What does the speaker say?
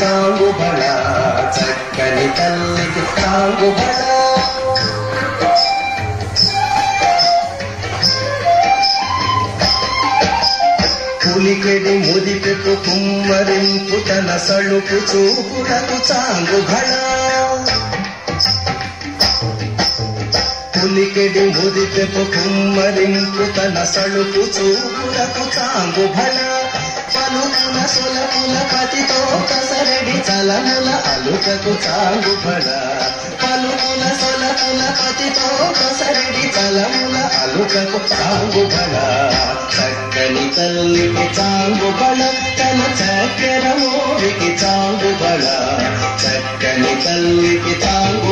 చాంగుబళ చక్కని తల్లికి చాంగుబళ పులికెడి ముదిపెట్టు కుమ్మరింపు తన సళుపు చూపులకు చాంగుబళ పులికెడి ముదిపెపు కుమ్మరింపు తన సళుపు చూపులకు చాంగుబళ పలుకుల సులకుల పతితో కసరడి చలముల అలుకకు చాంగుబళ పలుకుల సులకుల పతితో కసరడి చలముల అలుకకు చాంగుబళ చక్కని తల్లికి చాంగుబళ తన చక్కెర మోవికి చాంగుబళ చక్కని తల్లికి చాంగు